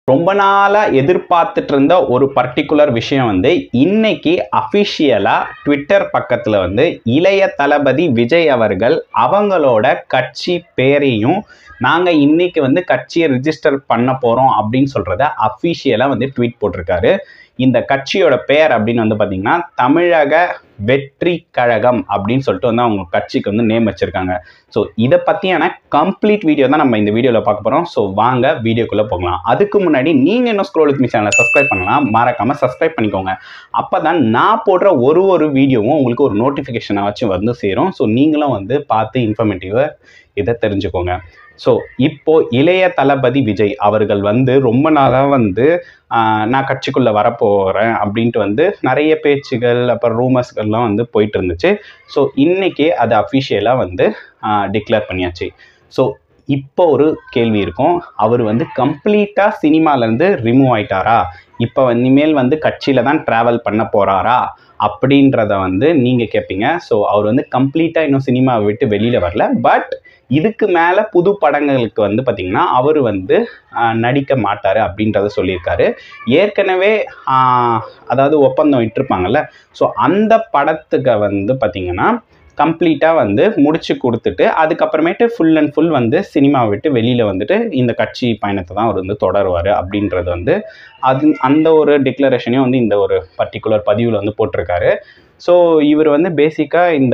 ரொம்ப நாளாக எதிர்பார்த்துட்டு இருந்த ஒரு பர்டிகுலர் விஷயம் வந்து இன்னைக்கு அஃபிஷியலாக ட்விட்டர் பக்கத்தில் வந்து இளைய தளபதி விஜய் அவர்கள் அவங்களோட கட்சி பேரையும் நாங்கள் இன்னைக்கு வந்து கட்சியை ரிஜிஸ்டர் பண்ண போகிறோம் அப்படின்னு சொல்கிறத அஃபிஷியலாக வந்து ட்வீட் போட்டிருக்காரு இந்த கட்சியோட பெயர் அப்படின்னு வந்து பார்த்தீங்கன்னா தமிழக வெற்றி கழகம் அப்படின்னு சொல்லிட்டு வந்து அவங்க கட்சிக்கு வந்து நேம் வச்சுருக்காங்க ஸோ இதை பற்றியான கம்ப்ளீட் வீடியோ தான் நம்ம இந்த வீடியோவில் பார்க்க போகிறோம் ஸோ வாங்க வீடியோக்குள்ளே போகலாம் அதுக்கு முன்னாடி நீங்கள் இன்னும் ஸ்க்ரோல் வித் மீ சேனலை சப்ஸ்கிரைப் பண்ணலாம் மறக்காமல் சப்ஸ்கிரைப் பண்ணிக்கோங்க அப்போ தான் நான் போடுற ஒரு ஒரு வீடியோவும் உங்களுக்கு ஒரு நோட்டிஃபிகேஷனாச்சும் வந்து சேரும் ஸோ நீங்களும் வந்து பார்த்து இன்ஃபர்மேட்டிவாக இதை தெரிஞ்சுக்கோங்க ஸோ இப்போ இளைய தளபதி விஜய் அவர்கள் வந்து ரொம்ப நாளாக வந்து ஆஹ், நான் கட்சிக்குள்ளே வரப்போகிறேன் அப்படின்ட்டு வந்து நிறைய பேச்சுகள் அப்புறம் ரூமர்ஸ்கள்லாம் வந்து போயிட்டு இருந்துச்சு ஸோ இன்னைக்கு அது அஃபிஷியலாக வந்து டிக்ளேர் பண்ணியாச்சு ஸோ இப்போ ஒரு கேள்வி இருக்கும் அவர் வந்து கம்ப்ளீட்டாக சினிமாலேருந்து ரிமூவ் ஆயிட்டாரா இப்போ இனிமேல் வந்து கட்சியில் தான் ட்ராவல் பண்ண போகிறாரா அப்படின்றத வந்து நீங்கள் கேட்பீங்க ஸோ அவர் வந்து கம்ப்ளீட்டாக இன்னும் சினிமாவை விட்டு வெளியில் வரல பட் இதுக்கு மேலே புது படங்களுக்கு வந்து பார்த்திங்கன்னா அவர் வந்து ஆஹ், நடிக்க மாட்டார் அப்படின்றத சொல்லியிருக்காரு ஏற்கனவே ஆஹ், அதாவது ஒப்பந்தம் இட்டிருப்பாங்கல்ல ஸோ அந்த படத்துக்கு வந்து பார்த்திங்கன்னா கம்ப்ளீட்டாக வந்து முடிச்சு கொடுத்துட்டு அதுக்கப்புறமேட்டு ஃபுல் அண்ட் ஃபுல் வந்து சினிமாவை விட்டு வெளியில் வந்துட்டு இந்த கட்சி பயணத்தை தான் அவர் வந்து தொடருவார் அப்படின்றது வந்து அது அந்த ஒரு டிக்ளரேஷனையும் வந்து இந்த ஒரு பர்டிகுலர் பதிவில் வந்து போட்டிருக்காரு ஸோ இவர் வந்து பேசிக்காக இந்த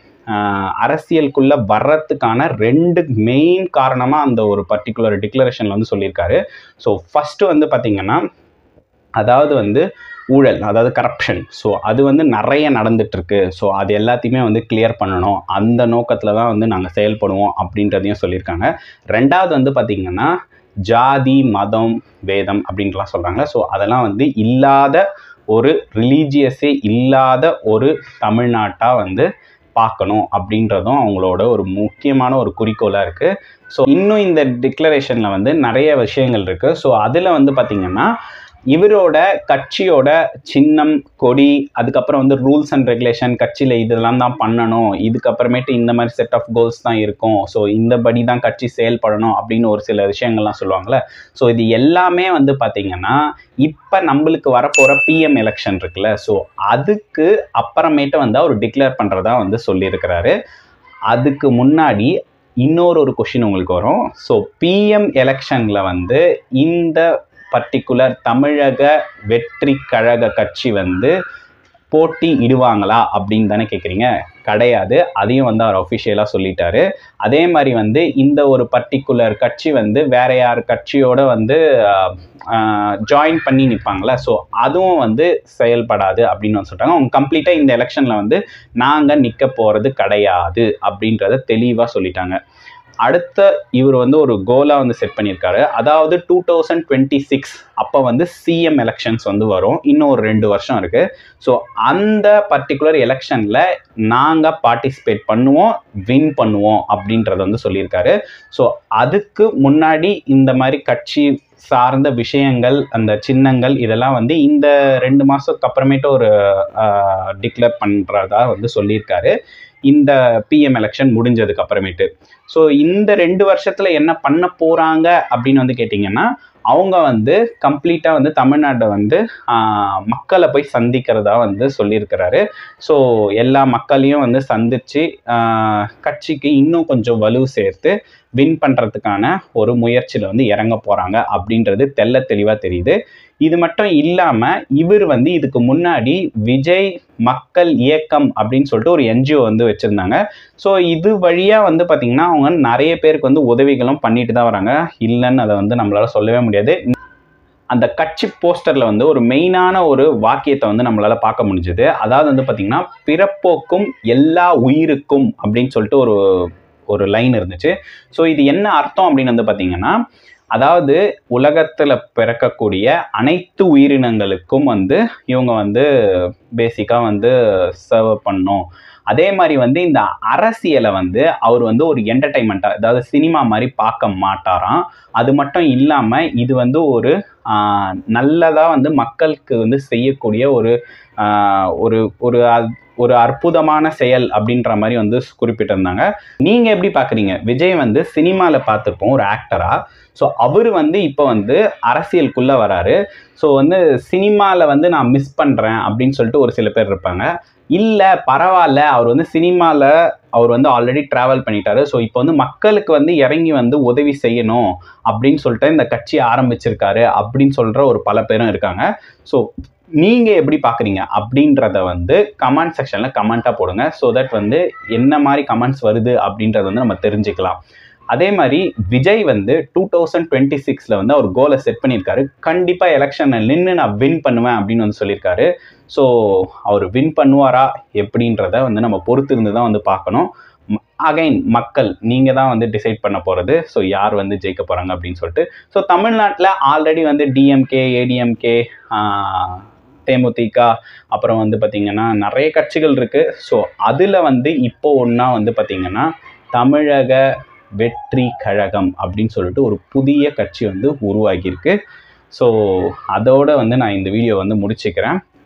ஆஹ், அரசியலுக்குள்ள வர்றதுக்கான ரெண்டு மெயின் காரணமாக அந்த ஒரு பர்டிகுலர் டிக்ளரேஷனில் வந்து சொல்லியிருக்காரு ஸோ ஃபஸ்ட்டு வந்து பார்த்திங்கன்னா அதாவது வந்து ஊழல் அதாவது கரப்ஷன் ஸோ அது வந்து நிறைய நடந்துட்டுருக்கு ஸோ அது எல்லாத்தையுமே வந்து கிளியர் பண்ணணும் அந்த நோக்கத்தில் தான் வந்து நாங்கள் செயல்படுவோம் அப்படின்றதையும் சொல்லியிருக்காங்க ரெண்டாவது வந்து பார்த்திங்கன்னா ஜாதி மதம் வேதம் அப்படின்ட்டுலாம் சொல்கிறாங்க ஸோ அதெல்லாம் வந்து இல்லாத ஒரு ரிலீஜியஸே இல்லாத ஒரு தமிழ்நாட்டாக வந்து பார்க்கணும் அப்படின்றதும் அவங்களோட ஒரு முக்கியமான ஒரு குறிக்கோளாக இருக்குது ஸோ இன்னும் இந்த டிக்ளரேஷனில் வந்து நிறைய விஷயங்கள் இருக்குது ஸோ அதில் வந்து பார்த்திங்கன்னா இவரோட கட்சியோட சின்னம் கொடி அதுக்கப்புறம் வந்து ரூல்ஸ் அண்ட் ரெகுலேஷன் கட்சியில் இதெல்லாம் தான் பண்ணணும் இதுக்கப்புறமேட்டு இந்த மாதிரி செட் ஆஃப் கோல்ஸ் தான் இருக்கும் ஸோ இந்த படி தான் கட்சி செயல்படணும் அப்படின்னு ஒரு சில விஷயங்கள்லாம் சொல்லுவாங்கள்ல ஸோ இது எல்லாமே வந்து பார்த்திங்கன்னா இப்போ நம்மளுக்கு வரப்போகிற பிஎம் எலெக்ஷன் இருக்குல்ல ஸோ அதுக்கு அப்புறமேட்டு வந்து அவர் டிக்ளேர் பண்ணுறதா வந்து சொல்லியிருக்கிறாரு அதுக்கு முன்னாடி இன்னொரு ஒரு கொஷின் உங்களுக்கு வரும் ஸோ பிஎம் எலெக்ஷனில் வந்து இந்த பர்டிகுலர் தமிழக வெற்றி கழக கட்சி வந்து போட்டி இடுவாங்களா அப்படின்னு தானே கேட்குறீங்க கிடையாது அதையும் வந்து அவர் அஃபிஷியலாக சொல்லிட்டாரு அதே மாதிரி வந்து இந்த ஒரு பர்டிகுலர் கட்சி வந்து வேற யார் கட்சியோட வந்து ஜாயின் பண்ணி நிற்பாங்களே ஸோ அதுவும் வந்து செயல்படாது அப்படின்னு வந்து சொல்கிறாங்க அவங்க கம்ப்ளீட்டாக இந்த எலெக்ஷனில் வந்து நாங்கள் நிற்க போகிறது கிடையாது அப்படின்றத தெளிவாக சொல்லிட்டாங்க அடுத்த இவர் வந்து ஒரு கோலாக வந்து செட் பண்ணியிருக்காரு அதாவது டூ தௌசண்ட் டுவெண்ட்டி சிக்ஸ் அப்போ வந்து சிஎம் எலெக்ஷன்ஸ் வந்து வரும் இன்னும் ஒரு ரெண்டு வருஷம் இருக்குது ஸோ அந்த பர்டிகுலர் எலெக்ஷனில் நாங்கள் பார்ட்டிசிபேட் பண்ணுவோம் வின் பண்ணுவோம் அப்படின்றத வந்து சொல்லியிருக்காரு ஸோ அதுக்கு முன்னாடி இந்த மாதிரி கட்சி சார்ந்த விஷயங்கள் அந்த சின்னங்கள் இதெல்லாம் வந்து இந்த ரெண்டு மாதத்துக்கு அப்புறமேட்டு ஒரு டிக்ளேர் பண்ணுறதா வந்து சொல்லியிருக்காரு இந்த பிஎம் எலெக்ஷன் முடிஞ்சதுக்கு அப்புறமேட்டு ஸோ இந்த ரெண்டு வருஷத்தில் என்ன பண்ண போகிறாங்க அப்படின்னு வந்து கேட்டிங்கன்னா அவங்க வந்து கம்ப்ளீட்டாக வந்து தமிழ்நாட்டை வந்து ஆஹ், மக்களை போய் சந்திக்கிறதா வந்து சொல்லியிருக்கிறாரு ஸோ எல்லா மக்களையும் வந்து சந்தித்து கட்சிக்கு இன்னும் கொஞ்சம் வலு சேர்த்து வின் பண்ணுறதுக்கான ஒரு முயற்சியில் வந்து இறங்க போகிறாங்க அப்படின்றது தெள்ள தெளிவாக தெரியுது இது மட்டும் இல்லாமல் இவர் வந்து இதுக்கு முன்னாடி விஜய் மக்கள் இயக்கம் அப்படின்னு சொல்லிட்டு ஒரு என்ஜிஓ வந்து வச்சுருந்தாங்க ஸோ இது வழியாக வந்து பார்த்திங்கன்னா அவங்க நிறைய பேருக்கு வந்து உதவிகளும் பண்ணிட்டு தான் வராங்க இல்லைன்னு அதை வந்து நம்மளால சொல்லவே முடியாது அந்த கட்சி போஸ்டரில் வந்து ஒரு மெயினான ஒரு வாக்கியத்தை வந்து நம்மளால் பார்க்க முடிஞ்சுது அதாவது வந்து பார்த்திங்கன்னா பிறப்போக்கும் எல்லா உயிருக்கும் அப்படின்னு சொல்லிட்டு ஒரு ஒரு லைன் இருந்துச்சு ஸோ இது என்ன அர்த்தம் அப்படின்னு வந்து பார்த்திங்கன்னா அதாவது உலகத்தில் பிறக்கக்கூடிய அனைத்து உயிரினங்களுக்கும் வந்து இவங்க வந்து பேசிக்காக வந்து சர்வ் பண்ணும் அதே மாதிரி வந்து இந்த அரசியலை வந்து அவர் வந்து ஒரு என்டர்டைன்மெண்ட்டாக அதாவது சினிமா மாதிரி பார்க்க மாட்டாராம் அது மட்டும் இல்லாமல் இது வந்து ஒரு நல்லதாக வந்து மக்களுக்கு வந்து செய்யக்கூடிய ஒரு ஆஹ், ஒரு ஒரு அது- ஒரு அற்புதமான செயல் அப்படின்ற மாதிரி வந்து குறிப்பிட்டிருந்தாங்க நீங்கள் எப்படி பார்க்குறீங்க விஜய் வந்து சினிமாவில் பார்த்துருப்போம் ஒரு ஆக்டராக ஸோ அவர் வந்து இப்போ வந்து அரசியலுக்குள்ளே வராரு ஸோ வந்து சினிமாவில் வந்து நான் மிஸ் பண்ணுறேன் அப்படின்னு சொல்லிட்டு ஒரு சில பேர் இருப்பாங்க இல்லை பரவாயில்ல அவர் வந்து சினிமாவில் அவர் வந்து ஆல்ரெடி ட்ராவல் பண்ணிட்டாரு ஸோ இப்போ வந்து மக்களுக்கு வந்து இறங்கி வந்து உதவி செய்யணும் அப்படின்னு சொல்லிட்டு இந்த கட்சி ஆரம்பிச்சிருக்காரு அப்படின்னு சொல்கிற ஒரு பல பேரும் இருக்காங்க ஸோ நீங்கள் எப்படி பார்க்குறீங்க அப்படின்றத வந்து கமெண்ட் செக்ஷனில் கமெண்ட்டாக போடுங்க ஸோ தட் வந்து என்ன மாதிரி கமெண்ட்ஸ் வருது அப்படின்றத வந்து நம்ம தெரிஞ்சுக்கலாம் அதே மாதிரி விஜய் வந்து டூ தௌசண்ட் டுவெண்ட்டி சிக்ஸில் வந்து அவர் கோலை செட் பண்ணியிருக்காரு கண்டிப்பாக எலெக்ஷனில் நின்று நான் வின் பண்ணுவேன் அப்படின்னு வந்து சொல்லியிருக்காரு ஸோ அவர் வின் பண்ணுவாரா எப்படின்றத வந்து நம்ம பொறுத்து இருந்து தான் வந்து பார்க்கணும் அகைன் மக்கள் நீங்கள் தான் வந்து டிசைட் பண்ண போகிறது ஸோ யார் வந்து ஜெயிக்க போகிறாங்க அப்படின்னு சொல்லிட்டு ஸோ தமிழ்நாட்டில் ஆல்ரெடி வந்து டிஎம்கே ஏடிஎம்கே தேமுதிக அப்புறம் வந்து பார்த்திங்கன்னா நிறைய கட்சிகள் இருக்குது ஸோ அதில் வந்து இப்போ ஒன்றா வந்து பார்த்திங்கன்னா தமிழக வெற்றி கழகம் அப்படின்னு சொல்லிட்டு ஒரு புதிய கட்சி வந்து உருவாகியிருக்கு ஸோ அதோட வந்து நான் இந்த வீடியோ வந்து முடிச்சுக்கிறேன்